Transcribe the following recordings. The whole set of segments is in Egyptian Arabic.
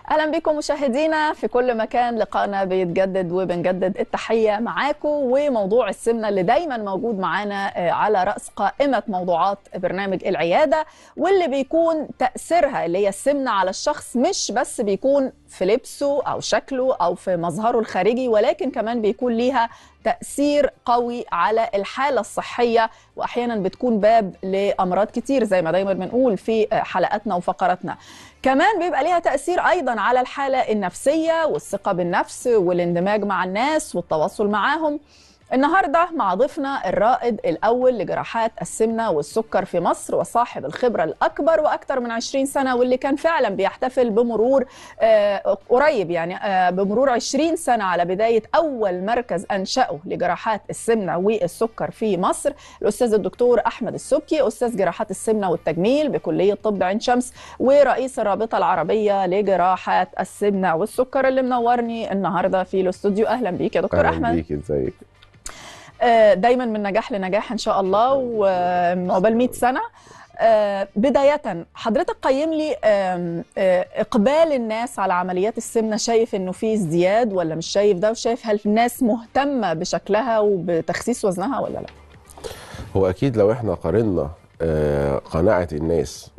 اهلا بكم مشاهدينا في كل مكان لقائنا بيتجدد وبنجدد التحيه معاكم وموضوع السمنه اللي دايما موجود معانا على راس قائمه موضوعات برنامج العياده واللي بيكون تاثيرها اللي هي السمنه على الشخص مش بس بيكون في لبسه او شكله او في مظهره الخارجي ولكن كمان بيكون ليها تأثير قوي على الحالة الصحية وأحيانا بتكون باب لأمراض كتير زي ما دايما بنقول في حلقاتنا وفقراتنا كمان بيبقى ليها تأثير أيضا على الحالة النفسية والثقة بالنفس والاندماج مع الناس والتواصل معاهم النهارده مع ضيفنا الرائد الاول لجراحات السمنه والسكر في مصر وصاحب الخبره الاكبر واكثر من 20 سنه واللي كان فعلا بيحتفل بمرور آه قريب يعني آه بمرور 20 سنه على بدايه اول مركز انشاه لجراحات السمنه والسكر في مصر الاستاذ الدكتور احمد السبكي استاذ جراحات السمنه والتجميل بكليه طب عين شمس ورئيس الرابطه العربيه لجراحات السمنه والسكر اللي منورني النهارده في الاستوديو اهلا بيك يا دكتور أهلا احمد بيك ازيك دايما من نجاح لنجاح ان شاء الله وعقبال 100 سنه بداية حضرتك قيم لي إقبال الناس على عمليات السمنة شايف إنه في ازدياد ولا مش شايف ده وشايف هل الناس مهتمة بشكلها وبتخسيس وزنها ولا لا؟ هو اكيد لو احنا قارنا قناعه الناس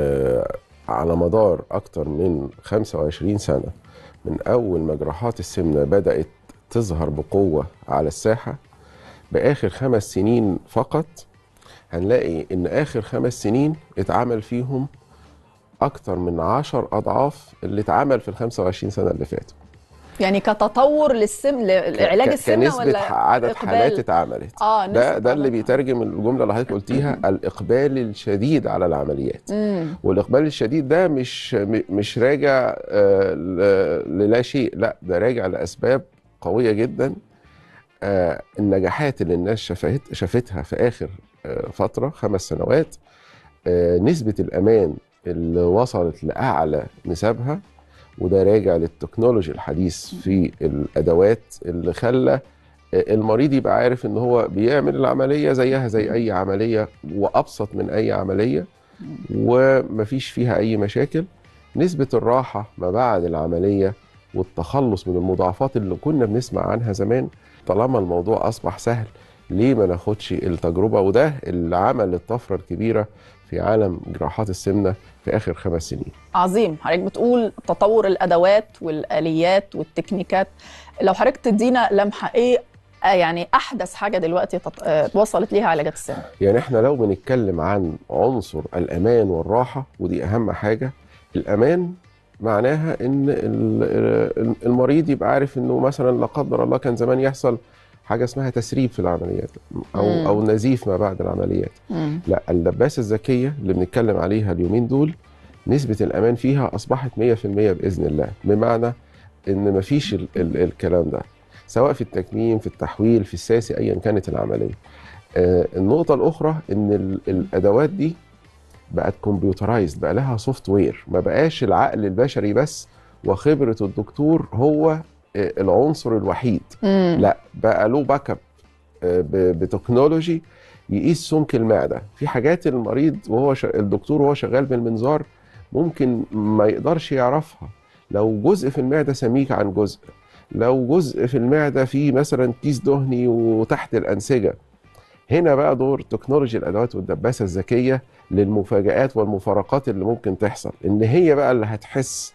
على مدار اكتر من 25 سنه من اول ما جراحات السمنه بدات تظهر بقوه على الساحه باخر خمس سنين فقط هنلاقي ان اخر خمس سنين اتعمل فيهم اكتر من عشر اضعاف اللي اتعمل في ال 25 سنه اللي فاتوا يعني كتطور للسم لعلاج السمنه كنسبة ولا عدد إقبال؟ حالات اتعملت اه ده ده اللي عدد. بيترجم الجمله اللي حضرتك قلتيها الاقبال الشديد على العمليات مم. والاقبال الشديد ده مش م- مش راجع آه، ل- للا شيء لا ده راجع لاسباب قويه جدا آه، النجاحات اللي الناس شافت شافتها في اخر آه، فتره خمس سنوات آه، نسبه الامان اللي وصلت لاعلى نسبها وده راجع للتكنولوجي الحديث في الادوات اللي خلى آه، المريض يبقى عارف ان هو بيعمل العمليه زيها زي اي عمليه وابسط من اي عمليه ومفيش فيها اي مشاكل نسبه الراحه ما بعد العمليه والتخلص من المضاعفات اللي كنا بنسمع عنها زمان طالما الموضوع اصبح سهل ليه ما ناخدش التجربه وده اللي عمل الطفره الكبيره في عالم جراحات السمنه في اخر خمس سنين عظيم حضرتك بتقول تطور الادوات والاليات والتكنيكات لو حضرتك تدينا لمحه ايه آه يعني احدث حاجه دلوقتي تط... آه وصلت ليها علاجات السمنه يعني احنا لو بنتكلم عن عنصر الامان والراحه ودي اهم حاجه الامان معناها ان ال- المريض يبقى عارف انه مثلا لا قدر الله كان زمان يحصل حاجه اسمها تسريب في العمليات او مم. او نزيف ما بعد العمليات مم. لا اللباسه الذكيه اللي بنتكلم عليها اليومين دول نسبه الامان فيها اصبحت 100% باذن الله بمعنى ان مفيش ال ال الكلام ده سواء في التكميم في التحويل في الساسي ايا كانت العمليه آه النقطه الاخرى ان ال الادوات دي بقت كمبيوترايزد بقى لها سوفت وير ما بقاش العقل البشري بس وخبره الدكتور هو آه العنصر الوحيد مم. لا بقى له باك اب آه، ب- بتكنولوجي يقيس سمك المعده في حاجات المريض وهو ش... الدكتور وهو شغال بالمنظار ممكن ما يقدرش يعرفها لو جزء في المعده سميك عن جزء لو جزء في المعده فيه مثلا كيس دهني وتحت الانسجه هنا بقى دور تكنولوجي الادوات والدباسه الذكيه للمفاجآت والمفارقات اللي ممكن تحصل ان هي بقى اللي هتحس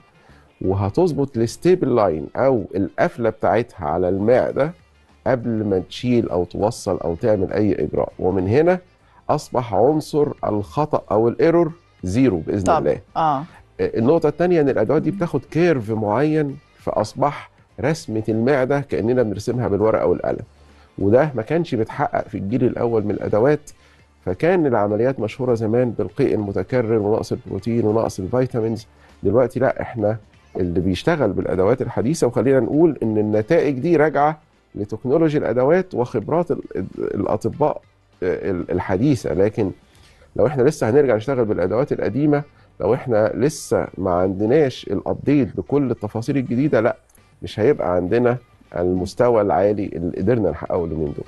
وهتظبط الستيبل لاين او القفله بتاعتها على المعده قبل ما تشيل او توصل او تعمل اي اجراء ومن هنا اصبح عنصر الخطا او الايرور زيرو باذن طب الله اه النقطه الثانيه ان الادوات دي بتاخد كيرف معين فاصبح رسمه المعده كاننا بنرسمها بالورقه والقلم وده ما كانش بيتحقق في الجيل الاول من الادوات فكان العمليات مشهوره زمان بالقيء المتكرر ونقص البروتين ونقص الفيتامينز دلوقتي لا احنا اللي بيشتغل بالادوات الحديثه وخلينا نقول ان النتائج دي راجعه لتكنولوجي الادوات وخبرات ال- ال- الاطباء ال- الحديثه لكن لو احنا لسه هنرجع نشتغل بالادوات القديمه لو احنا لسه ما عندناش الابديت بكل التفاصيل الجديده لا مش هيبقى عندنا المستوى العالي اللي قدرنا نحققه اليومين دول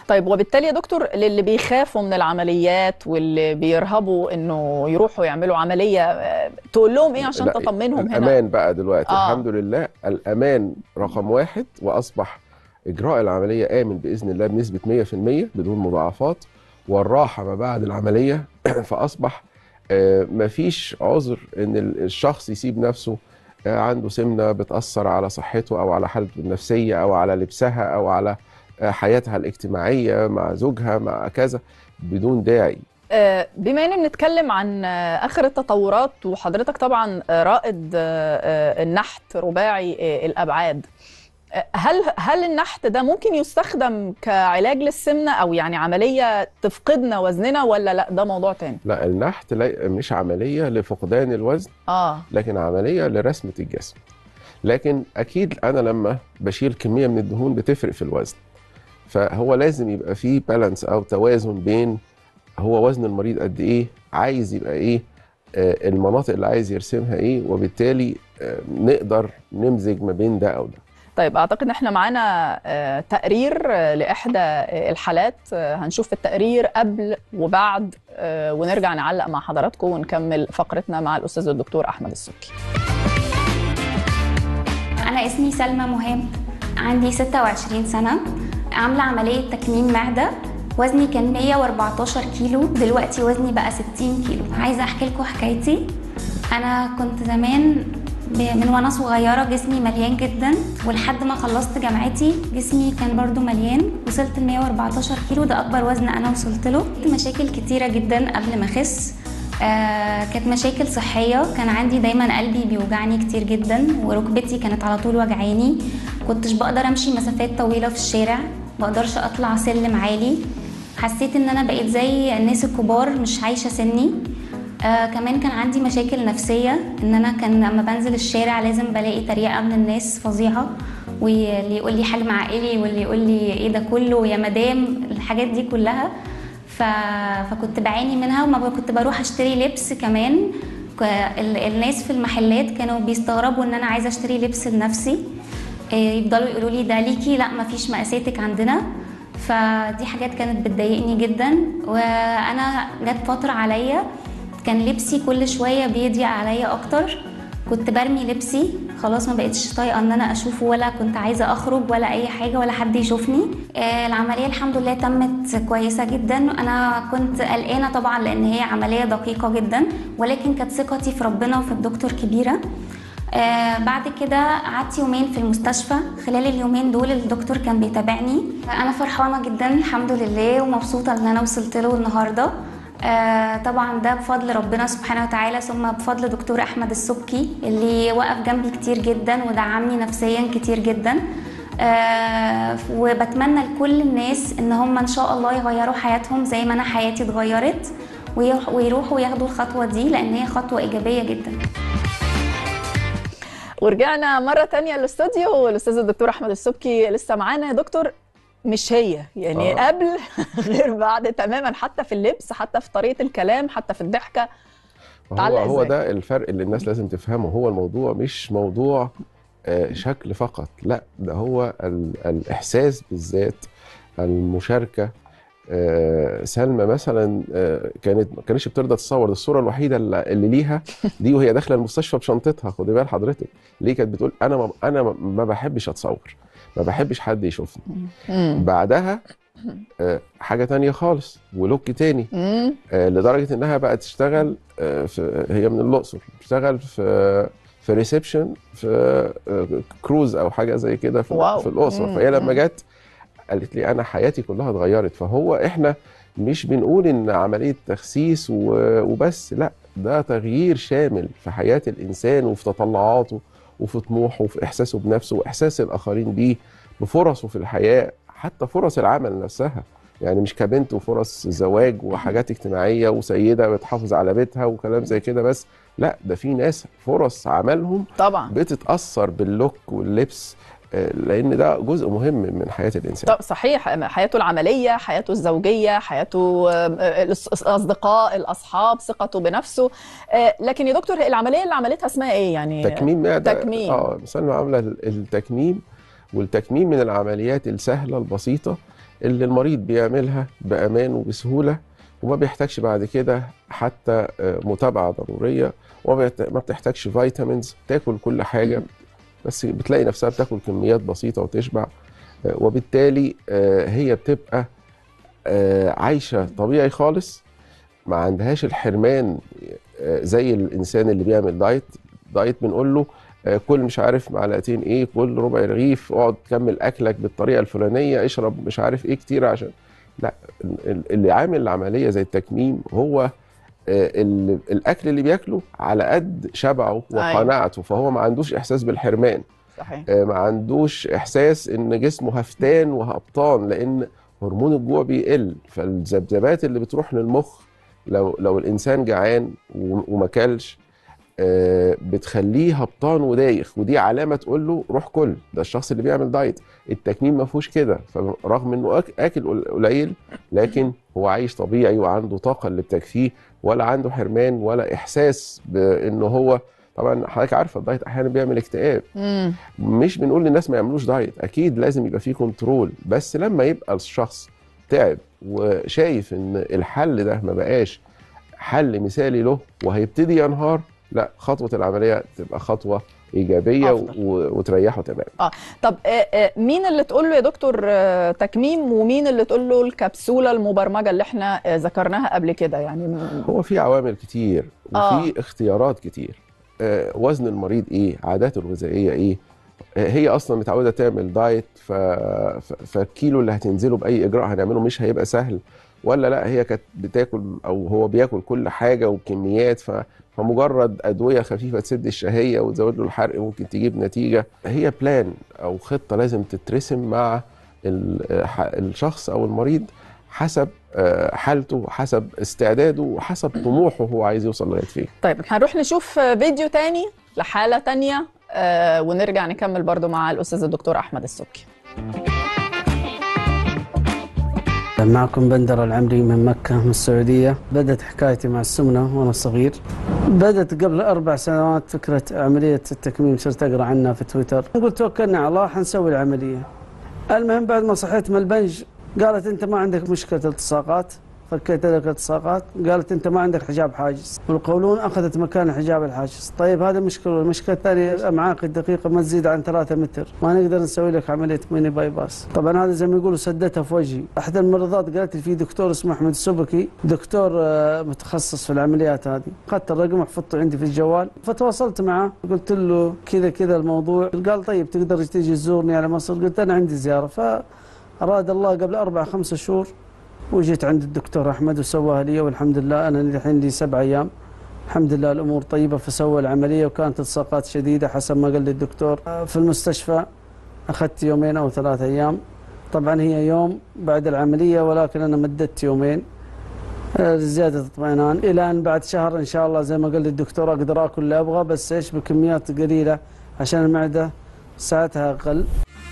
طيب وبالتالي يا دكتور للي بيخافوا من العمليات واللي بيرهبوا انه يروحوا يعملوا عمليه آه، تقول لهم ايه عشان لا، تطمنهم هنا الامان بقى دلوقتي آه. آه. الحمد لله الامان رقم واحد واصبح اجراء العمليه امن باذن الله بنسبه 100% بدون مضاعفات والراحه ما بعد العمليه فاصبح آه، مفيش عذر ان ال- الشخص يسيب نفسه آه، عنده سمنه بتاثر على صحته او على حالته النفسيه او على لبسها او على آه، حياتها الاجتماعيه مع زوجها مع كذا بدون داعي آه، بما ان بنتكلم عن آه، اخر التطورات وحضرتك طبعا آه، رائد آه، آه، النحت رباعي آه، الابعاد آه، هل هل النحت ده ممكن يستخدم كعلاج للسمنه او يعني عمليه تفقدنا وزننا ولا لا ده موضوع تاني لا النحت لا- مش عمليه لفقدان الوزن اه لكن عمليه لرسمه الجسم لكن اكيد انا لما بشيل كميه من الدهون بتفرق في الوزن فهو لازم يبقى فيه بالانس او توازن بين هو وزن المريض قد ايه عايز يبقى ايه آه، المناطق اللي عايز يرسمها ايه وبالتالي آه، نقدر نمزج ما بين ده او ده طيب اعتقد ان احنا معانا آه، تقرير آه، لاحدى آه، الحالات آه، هنشوف التقرير قبل وبعد آه، ونرجع نعلق مع حضراتكم ونكمل فقرتنا مع الاستاذ الدكتور احمد السكي أنا اسمي سلمى مهاب عندي 26 سنة عاملة عملية تكميم معدة وزني كان 114 كيلو دلوقتي وزني بقى 60 كيلو عايزة أحكي لكم حكايتي أنا كنت زمان ب- من وانا صغيرة جسمي مليان جدا ولحد ما خلصت جامعتي جسمي كان برضو مليان وصلت ل 114 كيلو ده أكبر وزن أنا وصلت له مشاكل كتيرة جدا قبل ما أخس آه كانت مشاكل صحية كان عندي دايما قلبي بيوجعني كتير جدا وركبتي كانت على طول وجعاني كنتش بقدر امشي مسافات طويلة في الشارع بقدرش اطلع سلم عالي حسيت ان انا بقيت زي الناس الكبار مش عايشة سني آه كمان كان عندي مشاكل نفسية ان انا كان لما بنزل الشارع لازم بلاقي تريقة من الناس فظيعة واللي يقول لي حجم عائلي واللي يقول لي ايه ده كله يا مدام الحاجات دي كلها ف... فكنت بعاني منها وما ب- كنت بروح اشتري لبس كمان ك... ال... الناس في المحلات كانوا بيستغربوا ان انا عايزه اشتري لبس لنفسي إيه، يفضلوا يقولوا لي ده ليكي لا مفيش مقاساتك عندنا فدي حاجات كانت بتضايقني جدا وانا جت فتره عليا كان لبسي كل شويه بيضيق عليا اكتر كنت برمي لبسي خلاص ما بقتش طايقه ان انا اشوفه ولا كنت عايزه اخرج ولا اي حاجه ولا حد يشوفني آه، العمليه الحمد لله تمت كويسه جدا انا كنت قلقانه طبعا لان هي عمليه دقيقه جدا ولكن كانت ثقتي في ربنا وفي الدكتور كبيره آه بعد كده قعدت يومين في المستشفى خلال اليومين دول الدكتور كان بيتابعني انا فرحانه جدا الحمد لله ومبسوطه ان انا وصلت له النهارده آه طبعا ده بفضل ربنا سبحانه وتعالى ثم بفضل دكتور احمد السبكي اللي وقف جنبي كتير جدا ودعمني نفسيا كتير جدا آه وبتمنى لكل الناس ان هم ان شاء الله يغيروا حياتهم زي ما انا حياتي اتغيرت ويروح- ويروحوا ياخدوا الخطوه دي لان هي خطوه ايجابيه جدا ورجعنا مرة تانية الاستوديو والأستاذ الدكتور أحمد السبكي لسه معانا يا دكتور مش هي يعني آه. قبل غير بعد تماما حتى في اللبس حتى في طريقة الكلام حتى في الضحكة هو تعلق هو إزاي؟ ده الفرق اللي الناس لازم تفهمه هو الموضوع مش موضوع آه، شكل فقط لا ده هو ال- الإحساس بالذات المشاركة آه، سلمى مثلا آه، كانت ما كانتش بترضى تصور ده الصوره الوحيده اللي اللي ليها دي وهي داخله المستشفى بشنطتها خدي بال حضرتك ليه كانت بتقول انا ما انا ما- ما بحبش اتصور ما بحبش حد يشوفني مم. بعدها آه، حاجه تانية خالص ولوك تاني مم. آه، لدرجه انها بقت تشتغل آه، في هي من الاقصر تشتغل في في ريسبشن في آه، كروز او حاجه زي كده في, واو. في الاقصر مم. فهي لما مم. جت قالت لي انا حياتي كلها اتغيرت فهو احنا مش بنقول ان عمليه تخسيس و- وبس لا ده تغيير شامل في حياه الانسان وفي تطلعاته وفي طموحه وفي احساسه بنفسه واحساس الاخرين بيه بفرصه في الحياه حتى فرص العمل نفسها يعني مش كبنت وفرص زواج وحاجات اجتماعيه وسيده بتحافظ على بيتها وكلام زي كده بس لا ده في ناس فرص عملهم طبعا بتتاثر باللوك واللبس آه، لان ده جزء مهم من حياه الانسان طب صحيح حياته العملية حياته الزوجية حياته آه، الأص- الأصدقاء الأصحاب ثقته بنفسه آه، لكن يا دكتور العملية اللي عملتها اسمها إيه يعني تكميم معده تكميم. اه سلمى عامله التكميم والتكميم من العمليات السهله البسيطه اللي المريض بيعملها بامان وبسهوله وما بيحتاجش بعد كده حتى آه، متابعه ضروريه وما بيت- ما بتحتاجش فيتامينز تاكل كل حاجه بس بتلاقي نفسها بتاكل كميات بسيطه وتشبع آه، وبالتالي آه، هي بتبقى آه، عايشه طبيعي خالص ما عندهاش الحرمان آه، زي الانسان اللي بيعمل دايت دايت بنقول له آه، كل مش عارف معلقتين ايه كل ربع رغيف اقعد كمل اكلك بالطريقه الفلانيه اشرب مش عارف ايه كتير عشان لا ال- اللي عامل العمليه زي التكميم هو آه، ال- الاكل اللي بياكله على قد شبعه أيوة. وقناعته فهو ما عندوش احساس بالحرمان صحيح آه، ما عندوش احساس ان جسمه هفتان وهبطان لان هرمون الجوع بيقل فالذبذبات اللي بتروح للمخ لو لو الانسان جعان و- وما كلش آه، بتخليه هبطان ودايخ ودي علامه تقول له روح كل ده الشخص اللي بيعمل دايت التكميم ما فيهوش كده فرغم انه أك- اكل قل- قليل لكن هو عايش طبيعي وعنده طاقه اللي بتكفيه ولا عنده حرمان ولا احساس بانه هو طبعا حضرتك عارفه الدايت احيانا بيعمل اكتئاب مم. مش بنقول للناس ما يعملوش دايت اكيد لازم يبقى فيه كنترول بس لما يبقى الشخص تعب وشايف ان الحل ده ما بقاش حل مثالي له وهيبتدي ينهار لا خطوه العمليه تبقى خطوه ايجابيه أفضل. و- وتريحه تمام طب آه، آه، مين اللي تقول له يا دكتور آه، تكميم ومين اللي تقول له الكبسوله المبرمجه اللي احنا آه، ذكرناها قبل كده يعني م- هو في عوامل كتير آه. وفي اختيارات كتير آه، وزن المريض ايه عاداته الغذائيه ايه آه، هي اصلا متعوده تعمل دايت ف... ف... فالكيلو اللي هتنزله باي اجراء هنعمله مش هيبقى سهل ولا لا هي كانت بتاكل او هو بياكل كل حاجه وبكميات ف... فمجرد ادويه خفيفه تسد الشهيه وتزود له الحرق ممكن تجيب نتيجه هي بلان او خطه لازم تترسم مع ال- ح- الشخص او المريض حسب آه، حالته حسب استعداده وحسب طموحه هو عايز يوصل لغايه فين طيب احنا هنروح نشوف آه، فيديو تاني لحاله تانية آه، ونرجع نكمل برضو مع الاستاذ الدكتور احمد السبكي معكم بندر العمري من مكة من السعودية بدأت حكايتي مع السمنة وأنا صغير بدأت قبل أربع سنوات فكرة عملية التكميم صرت أقرأ عنها في تويتر قلت توكلنا على الله حنسوي العملية المهم بعد ما صحيت من البنج قالت أنت ما عندك مشكلة التصاقات فكيت لك التصاقات قالت انت ما عندك حجاب حاجز والقولون اخذت مكان الحجاب الحاجز طيب هذا مشكله المشكله الثانيه امعاءك الدقيقه ما تزيد عن 3 متر ما نقدر نسوي لك عمليه ميني باي باس طبعا هذا زي ما يقولوا سدتها في وجهي احد الممرضات قالت لي في دكتور اسمه احمد السبكي دكتور آه، متخصص في العمليات هذه اخذت الرقم وحفظته عندي في الجوال فتواصلت معه قلت له كذا كذا الموضوع قال طيب تقدر تيجي تزورني على مصر قلت انا عندي زياره فاراد الله قبل اربع خمسة شهور وجيت عند الدكتور احمد وسواها لي والحمد لله انا الحين لي سبع ايام الحمد لله الامور طيبه فسوى العمليه وكانت التصاقات شديده حسب ما قال لي الدكتور في المستشفى اخذت يومين او ثلاث ايام طبعا هي يوم بعد العمليه ولكن انا مددت يومين آه، لزياده اطمئنان الى ان بعد شهر ان شاء الله زي ما قال لي الدكتور اقدر اكل اللي ابغى بس ايش بكميات قليله عشان المعده ساعتها اقل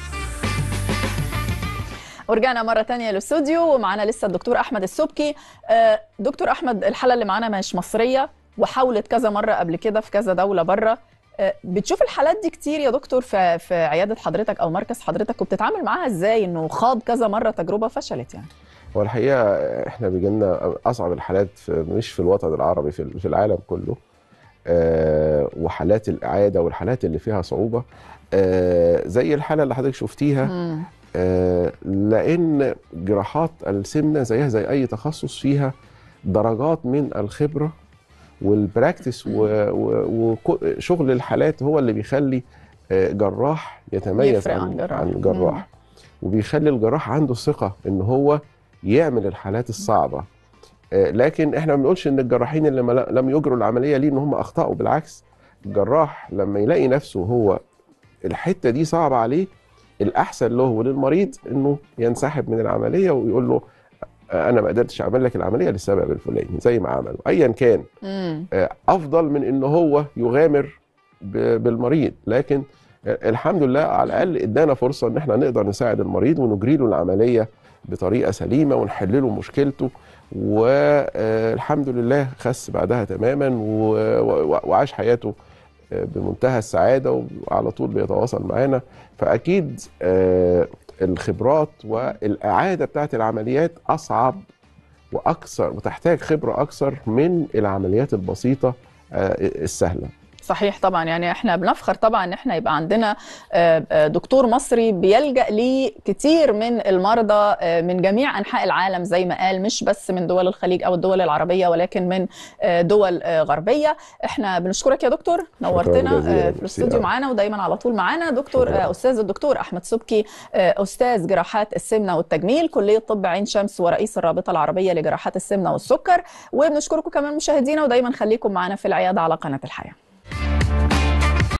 ورجعنا مرة تانية للاستوديو ومعانا لسه الدكتور أحمد السبكي آه، دكتور أحمد الحالة اللي معانا مش مصرية وحاولت كذا مرة قبل كده في كذا دولة بره آه، بتشوف الحالات دي كتير يا دكتور في في عيادة حضرتك أو مركز حضرتك وبتتعامل معاها إزاي إنه خاض كذا مرة تجربة فشلت يعني هو الحقيقه احنا بيجي لنا اصعب الحالات في مش في الوطن العربي في في العالم كله آه، وحالات الاعاده والحالات اللي فيها صعوبه آه، زي الحاله اللي حضرتك شفتيها مم. آه، لان جراحات السمنه زيها زي اي تخصص فيها درجات من الخبره والبراكتس وشغل الحالات هو اللي بيخلي آه، جراح يتميز يفرق عن عن جراح. عن جراح وبيخلي الجراح عنده ثقه ان هو يعمل الحالات الصعبه آه، لكن احنا ما بنقولش ان الجراحين اللي ما- لم يجروا العمليه ليه ان هم اخطاوا بالعكس الجراح لما يلاقي نفسه هو الحته دي صعبه عليه الاحسن له وللمريض انه ينسحب من العمليه ويقول له آه، انا ما قدرتش اعمل لك العمليه للسبب الفلاني زي ما عملوا ايا كان مم. آه، افضل من ان هو يغامر ب- بالمريض لكن آه، الحمد لله على الاقل ادانا فرصه ان احنا نقدر نساعد المريض ونجري له العمليه بطريقه سليمه ونحل له مشكلته والحمد لله خس بعدها تماما و- و- وعاش حياته آه، بمنتهى السعاده وعلى طول بيتواصل معانا فاكيد آه، الخبرات والاعاده بتاعت العمليات اصعب واكثر وتحتاج خبره اكثر من العمليات البسيطه آه، السهله صحيح طبعا يعني احنا بنفخر طبعا ان احنا يبقى عندنا آه، آه، دكتور مصري بيلجأ لكتير من المرضى آه، من جميع انحاء العالم زي ما قال مش بس من دول الخليج او الدول العربيه ولكن من آه، دول آه، غربيه احنا بنشكرك يا دكتور نورتنا جزيلا. آه، في الاستوديو ميرسي. معانا ودايما على طول معانا دكتور شكرا. آه، استاذ الدكتور احمد سبكي آه، استاذ جراحات السمنه والتجميل كليه طب عين شمس ورئيس الرابطه العربيه لجراحات السمنه والسكر وبنشكركم كمان مشاهدينا ودايما خليكم معانا في العياده على قناه الحياه